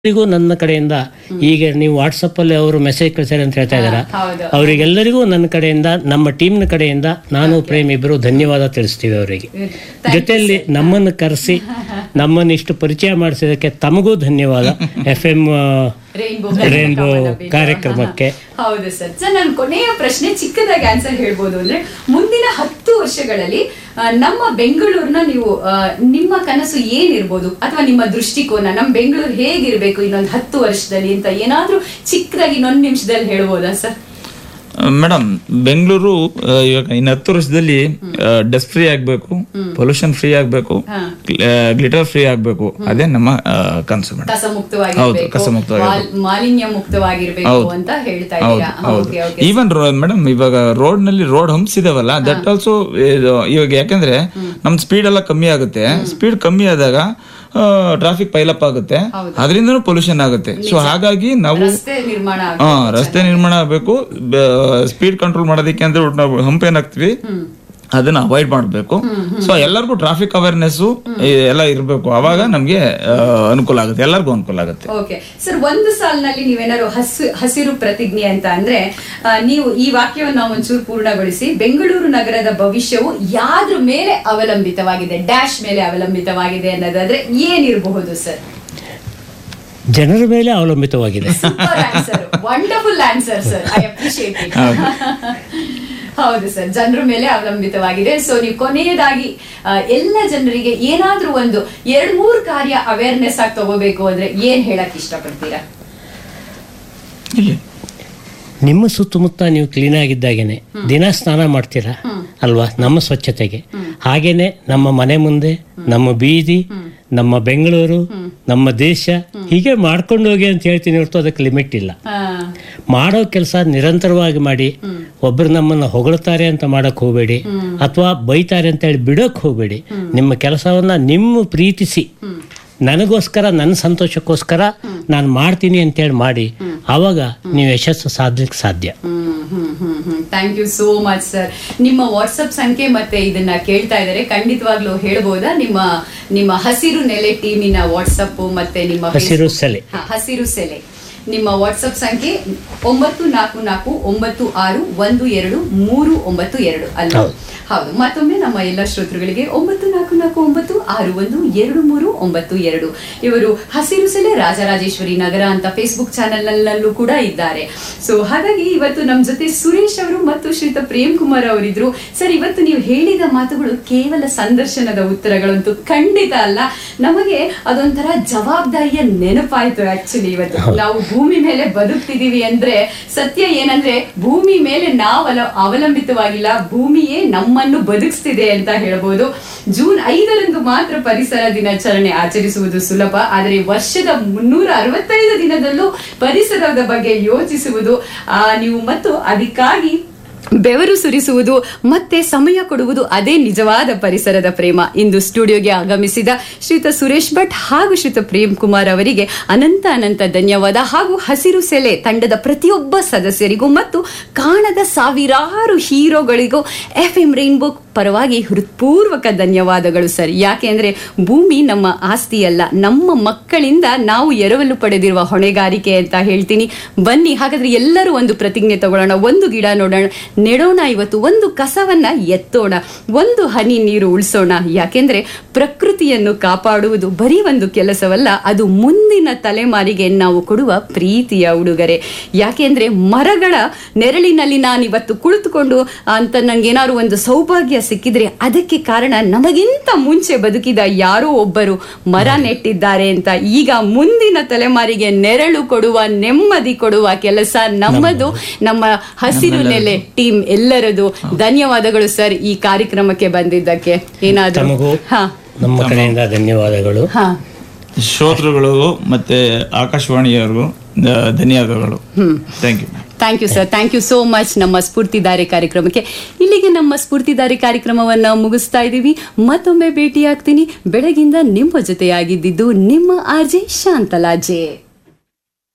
ಎಲ್ಲರಿಗೂ ನನ್ನ ಕಡೆಯಿಂದ ಈಗ ನೀವು ವಾಟ್ಸಪ್ ಅಲ್ಲಿ ಅವರು ಮೆಸೇಜ್ ಕಳಿಸ್ಯಾರ ಅಂತ ಹೇಳ್ತಾ ಇದಾರ ಹೌದು ಅವರಿಗೆಲ್ಲರಿಗೂ ನನ್ನ ಕಡೆಯಿಂದ ನಮ್ಮ ಟೀಮ್ನ ಕಡೆಯಿಂದ ನಾನು ಪ್ರೇಮ್ ಇಬ್ಬರು ಧನ್ಯವಾದ ತಿಳಿಸ್ತೀವಿ ಅವರಿಗೆ ಜೊತೆಯಲ್ಲಿ ನಮ್ಮನ್ನು ಕರೆಸಿ ನಮ್ಮನ್ನು ಇಷ್ಟು ಪರಿಚಯ ಮಾಡಿಸಿದಕ್ಕೆ ತಮಗೂ ಧನ್ಯವಾದ ಎಫ್ ಎಂ ರೈನ್ಬೋ ರೈನ್ಬೋ ಕಾರ್ಯಕ್ರಮಕ್ಕೆ ಹೌದು ಸರ್ ಸರ್ ನನ್ನ ಕೊನೆಯ ಪ್ರಶ್ನೆ ಚಿಕ್ಕದಾಗಿ ಆನ್ಸರ್ ಹೇಳ್ಬೋದು ಅಂದ್ರೆ ಮುಂದಿನ ಹತ್ತು ವರ್ಷಗಳಲ್ಲಿ ಆ, ನಮ್ಮ ಬೆಂಗಳೂರಿನ ನೀವು ಆ, ನಿಮ್ಮ ಕನಸು ಏನಿರ್ಬೋದು ಅಥವಾ ನಿಮ್ಮ ದೃಷ್ಟಿಕೋನ ನಮ್ಮ ಬೆಂಗಳೂರು ಹೇಗಿರ್ಬೇಕು ಇನ್ನೊಂದು ಹತ್ತು ವರ್ಷದಲ್ಲಿ ಅಂತ ಏನಾದ್ರೂ ಚಿಕ್ಕದಾಗಿ ಇನ್ನೊಂದು ನಿಮಿಷದಲ್ಲಿ ಹೇಳ್ಬೋದಾ ಸರ್ ಮೇಡಮ್ ಬೆಂಗಳೂರು ಆ, ಇವಾಗ ಇನ್ನು ಹತ್ತು ವರ್ಷದಲ್ಲಿ ಡಸ್ಟ್ ಫ್ರೀ ಆಗ್ಬೇಕು ಪೊಲ್ಯೂಷನ್ ಫ್ರೀ ಆಗ್ಬೇಕು ಗ್ಲಿಟರ್ ಫ್ರೀ ಆಗ್ಬೇಕು ಅದೇ ನಮ್ಮ ಆ, ಕನಸು ಮೇಡಮ್ ಕಸ ಹೌದು, ಮುಕ್ತವಾಗಿರ್ಬೇಕು ಕಸ ಮುಕ್ತವಾಗಿರ್ಬೇಕು. ಮಾಲ್- ಮಾಲಿನ್ಯ ಮುಕ್ತವಾಗಿರ್ಬೇಕು ಹೌದು. ಅಂತ ಹೇಳ್ತಾ ಹೌದು ಇದ್ದೀರಾ ಹೌದು ಓಕೆ ಓಕೆ ಈವನ್ ಮೇಡಮ್ ಇವಾಗ ರೋಡ್ ನಲ್ಲಿ ರೋಡ್ ಹಂಪ್ಸ್ ಇದಾವಲ್ಲ ದಟ್ ಆಲ್ಸೋ ಇವಾಗ ಯಾಕಂದ್ರೆ ನಮ್ ಸ್ಪೀಡ್ ಎಲ್ಲ ಕಮ್ಮಿ ಆಗುತ್ತೆ ಸ್ಪೀಡ್ ಕಮ್ಮಿ ಆದಾಗ ಟ್ರಾಫಿಕ್ ಪೈಲಪ್ ಆಗುತ್ತೆ ಅದರಿಂದನೂ ಪೊಲ್ಯೂಷನ್ ಆಗುತ್ತೆ ಸೊ ಹಾಗಾಗಿ ನಾವು ರಸ್ತೆ ನಿರ್ಮಾಣ ಹಾ ರಸ್ತೆ ನಿರ್ಮಾಣ ಆಗಬೇಕು ಸ್ಪೀಡ್ ಕಂಟ್ರೋಲ್ ಮಾಡೋದಕ್ಕೆ ಅಂದ್ರೆ ನಾವು ಹಂಪ್ ಏನಾಗ್ತೀವಿ ಅದನ್ನ ಅವಾಯ್ಡ್ ಮಾಡಬೇಕು ಸೊ ಎಲ್ಲರಿಗೂ ಟ್ರಾಫಿಕ್ ಅವೇರ್ನೆಸ್ ಎಲ್ಲ ಇರಬೇಕು ಅವಾಗ ನಮ್ಗೆ ಆ, ಅನುಕೂಲ ಆಗುತ್ತೆ ಎಲ್ಲರಿಗೂ ಅನುಕೂಲ ಆಗುತ್ತೆ ಓಕೆ ಸರ್ ಒಂದು ಸಾಲಿನಲ್ಲಿ ನೀವೇನಾದ್ರು ಹಸು ಹಸಿರು ಪ್ರತಿಜ್ಞೆ ಅಂತ ಅಂದ್ರೆ ಆ, ನೀವು ಈ ವಾಕ್ಯವನ್ನು ನಾವು ಒಂಚೂರು ಪೂರ್ಣಗೊಳಿಸಿ ಬೆಂಗಳೂರು ನಗರದ ಭವಿಷ್ಯವು ಯಾದ್ರ ಮೇಲೆ ಅವಲಂಬಿತವಾಗಿದೆ ಡ್ಯಾಶ್ ಮೇಲೆ ಅವಲಂಬಿತವಾಗಿದೆ ಅನ್ನೋದಾದ್ರೆ ಏನಿರಬಹುದು ಸರ್ ಜನರ ಮೇಲೆ ಅವಲಂಬಿತವಾಗಿದೆ super answer wonderful answer sir I appreciate it ಹೌದು ಸರ್ ಜನರ ಮೇಲೆ ಅವಲಂಬಿತವಾಗಿದೆ ಸೊ ನೀವು ಕೊನೆಯದಾಗಿ ಆ, ಎಲ್ಲ ಜನರಿಗೆ ಏನಾದ್ರೂ ಒಂದು ಎರಡ್ ಮೂರು ಕಾರ್ಯ ಅವೇರ್ನೆಸ್ ಆಗಿ ತಗೋಬೇಕು ಅಂದ್ರೆ ಏನ್ ಹೇಳಕ್ ಇಷ್ಟಪಡ್ತೀರಾ ಇಲ್ಲಿ ನಿಮ್ಮ ಸುತ್ತಮುತ್ತ ನೀವು ಕ್ಲೀನ್ ಆಗಿದ್ದಾಗೇನೆ ದಿನ ಸ್ನಾನ ಮಾಡ್ತೀರಾ ಅಲ್ವಾ ನಮ್ಮ ಸ್ವಚ್ಛತೆಗೆ ಹಾಗೇನೆ ನಮ್ಮ ಮನೆ ಮುಂದೆ ನಮ್ಮ ಬೀದಿ ನಮ್ಮ ಬೆಂಗಳೂರು ನಮ್ಮ ದೇಶ ಹೀಗೆ ಮಾಡ್ಕೊಂಡು ಹೋಗಿ ಅಂತ ಹೇಳ್ತೀನಿ ಹೊರತು ಅದಕ್ಕೆ ಲಿಮಿಟ್ ಇಲ್ಲ ಆ, ಮಾಡೋ ಕೆಲಸ ನಿರಂತರವಾಗಿ ಮಾಡಿ ಒಬ್ರು ನಮ್ಮನ್ನ ಹೊಗಳ್ತಾರೆ ಅಂತ ಮಾಡಕ್ ಹೋಗಬೇಡಿ ಅಥವಾ ಬೈತಾರೆ ಅಂತ ಹೇಳಿ ಬಿಡೋಕ್ ಹೋಗಬೇಡಿ ನಿಮ್ಮ ಕೆಲಸವನ್ನ ನಿಮ್ಮ ಪ್ರೀತಿಸಿ ನನಗೋಸ್ಕರ ನನ್ನ ಸಂತೋಷಕ್ಕೋಸ್ಕರ ನಾನು ಮಾಡ್ತೀನಿ ಅಂತೇಳಿ ಮಾಡಿ ಆವಾಗ ನೀವು ಯಶಸ್ಸು ಸಾಧಲಿಕ್ಕೆ ಸಾಧ್ಯ thank you so much sir ನಿಮ್ಮ ವಾಟ್ಸಪ್ ಸಂಖ್ಯೆ ಮತ್ತೆ ಇದನ್ನ ಕೇಳ್ತಾ ಇದ್ದಾರೆ ಖಂಡಿತವಾಗ್ಲೂ ಹೇಳ್ಬೋದಾ ನಿಮ್ಮ ನಿಮ್ಮ ಹಸಿರು ನೆಲೆ ಟೀಮಿನ ವಾಟ್ಸಪ್ ಮತ್ತೆ ನಿಮ್ಮ ಹಸಿರು ಸೆಲೆ ಹಾ, ಹಸಿರು ಸೆಲೆ ನಿಮ್ಮ ವಾಟ್ಸಪ್ ಸಂಖ್ಯೆ ಒಂಬತ್ತು ನಾಲ್ಕು ನಾಲ್ಕು ಒಂಬತ್ತು ಆರು ಒಂದು ಎರಡು ಮೂರು ಒಂಬತ್ತು ಎರಡು ಅಲ್ಲ ಹೌದು. ಹೌದು ಮತ್ತೊಮ್ಮೆ ನಮ್ಮ ಎಲ್ಲ ಶ್ರೋತೃಗಳಿಗೆ ಒಂಬತ್ತು ನಾಲ್ಕು ನಾಲ್ಕು ಒಂಬತ್ತು ಆರು ಒಂದು ಎರಡು ಮೂರು ಒಂಬತ್ತು ಎರಡು ಇವರು ಹಸಿರು ಸೆಲೆ ರಾಜರಾಜೇಶ್ವರಿ ನಗರ ಅಂತ ಫೇಸ್ಬುಕ್ ಚಾನೆಲ್ ನಲ್ಲೂ ಕೂಡ ಇದ್ದಾರೆ ಸೊ ಹಾಗಾಗಿ ಇವತ್ತು ನಮ್ಮ ಜೊತೆ ಸುರೇಶ್ ಅವರು ಮತ್ತು ಶ್ರೀತ ಪ್ರೇಮ್ ಕುಮಾರ್ ಅವರಿದ್ರು ಸರ್ ಇವತ್ತು ನೀವು ಹೇಳಿದ ಮಾತುಗಳು ಕೇವಲ ಸಂದರ್ಶನದ ಉತ್ತರಗಳಂತೂ ಖಂಡಿತ ಅಲ್ಲ ನಮಗೆ ಅದೊಂಥರ ಜವಾಬ್ದಾರಿಯ ನೆನಪಾಯ್ತು ಆಕ್ಚುಲಿ ಇವತ್ತು ನಾವು ಭೂಮಿ ಮೇಲೆ ಬದುಕ್ತಿದೀವಿ ಅಂದ್ರೆ ಸತ್ಯ ಏನಂದ್ರೆ ಭೂಮಿ ಮೇಲೆ ನಾವು ಅಲ- ಅವಲಂಬಿತವಾಗಿಲ್ಲ ಭೂಮಿಯೇ ನಮ್ಮನ್ನು ಬದುಕಿಸ್ತಿದೆ ಅಂತ ಹೇಳ್ಬೋದು ಜೂನ್ ಐದರಂದು ಮಾತ್ರ ಪರಿಸರ ದಿನಾಚರಣೆ ಆಚರಿಸುವುದು ಸುಲಭ ಆದರೆ ವರ್ಷದ ಮುನ್ನೂರ ಅರವತ್ತೈದು ದಿನದಲ್ಲೂ ಪರಿಸರದ ಬಗ್ಗೆ ಯೋಚಿಸುವುದು ಆ, ನೀವು ಮತ್ತು ಅದಕ್ಕಾಗಿ ಬೆವರು ಸುರಿಸುವುದು ಮತ್ತೆ ಸಮಯ ಕೊಡುವುದು ಅದೇ ನಿಜವಾದ ಪರಿಸರದ ಪ್ರೇಮ ಇಂದು ಸ್ಟುಡಿಯೋಗೆ ಆಗಮಿಸಿದ ಶ್ರೀತ ಸುರೇಶ್ ಭಟ್ ಹಾಗೂ ಶ್ರೀತ ಪ್ರೇಮ್ ಕುಮಾರ್ ಅವರಿಗೆ ಅನಂತ ಅನಂತ ಧನ್ಯವಾದ ಹಾಗೂ ಹಸಿರು ಸೆಲೆ ತಂಡದ ಪ್ರತಿಯೊಬ್ಬ ಸದಸ್ಯರಿಗೂ ಮತ್ತು ಕಾಣದ ಸಾವಿರಾರು ಹೀರೋಗಳಿಗೂ ಎಫ್ ಎಂ ರೈನ್ಬೋ ಪರವಾಗಿ ಹೃತ್ಪೂರ್ವಕ ಧನ್ಯವಾದಗಳು ಸರ್ ಯಾಕೆಂದ್ರೆ ಭೂಮಿ ನಮ್ಮ ಆಸ್ತಿಯಲ್ಲ ನಮ್ಮ ಮಕ್ಕಳಿಂದ ನಾವು ಎರವಲು ಪಡೆದಿರುವ ಹೊಣೆಗಾರಿಕೆ ಅಂತ ಹೇಳ್ತೀನಿ ಬನ್ನಿ ಹಾಗಾದ್ರೆ ಎಲ್ಲರೂ ಒಂದು ಪ್ರತಿಜ್ಞೆ ತಗೊಳ್ಳೋಣ ಒಂದು ಗಿಡ ನೋಡೋಣ ನೆಡೋಣ ಇವತ್ತು ಒಂದು ಕಸವನ್ನ ಎತ್ತೋಣ ಒಂದು ಹನಿ ನೀರು ಉಳಿಸೋಣ ಯಾಕೆಂದ್ರೆ ಪ್ರಕೃತಿಯನ್ನು ಕಾಪಾಡುವುದು ಬರೀ ಒಂದು ಕೆಲಸವಲ್ಲ ಅದು ಮುಂದಿನ ತಲೆಮಾರಿಗೆ ನಾವು ಕೊಡುವ ಪ್ರೀತಿಯ ಉಡುಗೊರೆ ಯಾಕೆಂದ್ರೆ ಮರಗಳ ನೆರಳಿನಲ್ಲಿ ನಾನು ಇವತ್ತು ಕುಳಿತುಕೊಂಡು ಅಂತ ನಂಗೇನಾದ್ರು ಒಂದು ಸೌಭಾಗ್ಯ ಸಿಕ್ಕಿದ್ರೆ ಅದಕ್ಕೆ ಕಾರಣ ನಮಗಿಂತ ಮುಂಚೆ ಬದುಕಿದ ಯಾರೋ ಒಬ್ಬರು ಮರ ನೆಟ್ಟಿದ್ದಾರೆ ಅಂತ ಈಗ ಮುಂದಿನ ತಲೆಮಾರಿಗೆ ನೆರಳು ಕೊಡುವ ನೆಮ್ಮದಿ ಕೊಡುವ ಕೆಲಸ ನಮ್ಮದು ನಮ್ಮ ಹಸಿರು ನೆಲೆ ಟೀಮ್ ಎಲ್ಲರದು ಧನ್ಯವಾದಗಳು ಸರ್ ಈ ಕಾರ್ಯಕ್ರಮಕ್ಕೆ ಬಂದಿದ್ದಕ್ಕೆ ಏನಾದ್ರು ತಮಗೂ ಹಾ ನಮ್ಮ ಕಡೆಯಿಂದ ಧನ್ಯವಾದಗಳು ಹಾ ಶ್ರೋತೃಗಳಿಗೂ ಮತ್ತೆ ಆಕಾಶವಾಣಿಯವರಿಗೂ ಆ, ಧನ್ಯವಾದಗಳು thank you thank you sir thank you so much ನಮ್ಮ ಸ್ಫೂರ್ತಿದಾರಿ ಕಾರ್ಯಕ್ರಮಕ್ಕೆ ಇಲ್ಲಿಗೆ ನಮ್ಮ ಸ್ಫೂರ್ತಿದಾರಿ ಕಾರ್ಯಕ್ರಮವನ್ನ ಮುಗಿಸ್ತಾ ಇದ್ದೀವಿ ಮತ್ತೊಮ್ಮೆ ಭೇಟಿಯಾಗ್ತೀನಿ ಬೆಳಗಿಂದ ನಿಮ್ಮ ಜೊತೆಯಾಗಿದ್ದಿದ್ದು ನಿಮ್ಮ ಆರ್ ಜೆ ಶಾಂತಲಾ ಜೆ